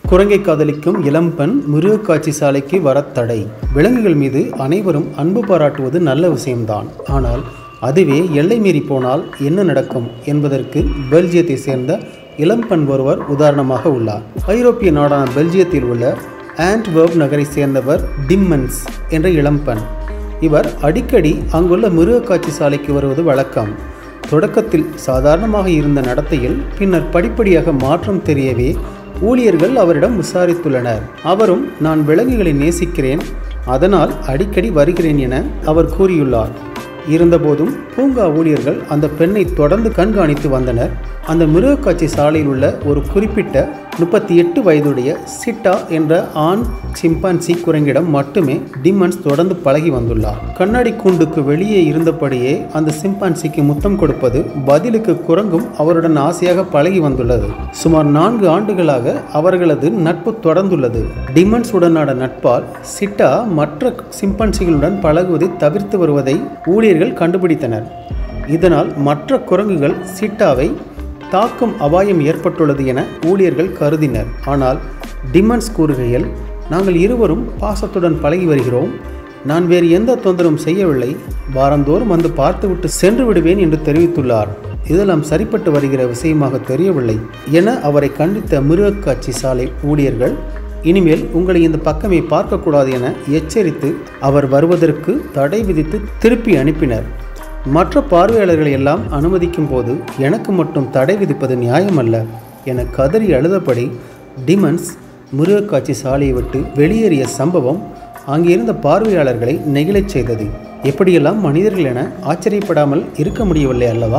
குரங்கை காதலிக்கும் இளம்பெண் மிருகக்காட்சி சாலைக்கு வரத் தடை விலங்குகள் மீது அனைவரும் அன்பு பாராட்டுவது நல்ல விஷயம்தான் ஆனால் அதுவே எல்லை மீறி போனால் என்ன நடக்கும் என்பதற்கு பெல்ஜியத்தை சேர்ந்த இளம்பெண் ஒருவர் உதாரணமாக உள்ளார் ஐரோப்பிய நாடான பெல்ஜியத்தில் உள்ள ஆண்ட்வெர்ப் நகரை சேர்ந்தவர் டிம்மன்ஸ் என்ற இளம்பெண் இவர் அடிக்கடி அங்குள்ள மிருகக்காட்சி சாலைக்கு வருவது வழக்கம் தொடக்கத்தில் சாதாரணமாக இருந்த நடத்தையில் பின்னர் படிப்படியாக மாற்றம் தெரியவே ஊழியர்கள் அவரிடம் விசாரித்துள்ளனர் அவரும் நான் விலங்குகளை நேசிக்கிறேன் அதனால் அடிக்கடி வருகிறேன் என அவர் கூறியுள்ளார் இருந்தபோதும் பூங்கா ஊழியர்கள் அந்த பெண்ணை தொடர்ந்து கண்காணித்து வந்தனர் அந்த மிருகக்காட்சி சாலையில் உள்ள ஒரு குறிப்பிட்ட முப்பத்தி எட்டு வயதுடைய சிட்டா என்ற ஆண் சிம்பான்சி குரங்கிடம் மட்டுமே டிம்மன்ஸ் தொடர்ந்து பழகி வந்துள்ளார் கண்ணாடி கூண்டுக்கு வெளியே இருந்தபடியே அந்த சிம்பான்சிக்கு முத்தம் கொடுப்பது பதிலுக்கு குரங்கும் அவருடன் ஆசையாக பழகி வந்துள்ளது சுமார் நான்கு ஆண்டுகளாக அவர்களது நட்பு தொடர்ந்துள்ளது டிம்மன்ஸ் உடனான நட்பால் சிட்டா மற்ற சிம்பான்சிகளுடன் பழகுவதை தவிர்த்து வருவதை ஊழியர்கள் கண்டுபிடித்தனர் இதனால் மற்ற குரங்குகள் சிட்டாவை தாக்கும் அபாயம் ஏற்பட்டுள்ளது என ஊழியர்கள் கருதினர் ஆனால் டிமன்ஸ் கூறுகையில் நாங்கள் இருவரும் பாசத்துடன் பழகி வருகிறோம் நான் வேறு எந்த தொந்தரவும் செய்யவில்லை வாரந்தோறும் வந்து பார்த்துவிட்டு சென்று விடுவேன் என்று தெரிவித்துள்ளார் இதெல்லாம் சரிப்பட்டு வருகிற விஷயமாக தெரியவில்லை என அவரை கண்டித்த மிருகக்காட்சி சாலை ஊழியர்கள் இனிமேல் உங்களை இந்த பக்கமே பார்க்கக்கூடாது என எச்சரித்து அவர் வருவதற்கு தடை விதித்து திருப்பி அனுப்பினர் மற்ற பார்வையாளர்களை எல்லாம் அனுமதிக்கும் போது எனக்கு மட்டும் தடை விதிப்பது நியாயமல்ல என கதறி அழுதபடி டிமன்ஸ் மிருகக்காட்சி சாலையை விட்டு வெளியேறிய சம்பவம் அங்கிருந்த பார்வையாளர்களை நெகிழச் செய்தது எப்படியெல்லாம் மனிதர்கள் என ஆச்சரியப்படாமல் இருக்க முடியவில்லை அல்லவா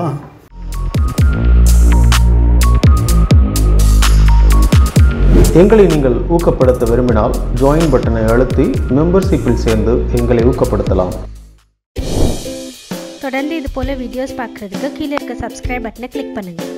எங்களை நீங்கள் ஊக்கப்படுத்த விரும்பினால் ஜாயின் பட்டனை அழுத்தி மெம்பர்ஷிப்பில் சேர்ந்து எங்களை ஊக்கப்படுத்தலாம் தொடர்ந்து இது போல் வீடியோஸ் பார்க்குறதுக்கு கீழே இருக்க சப்ஸ்கிரைப் பட்டனை கிளிக் பண்ணுங்கள்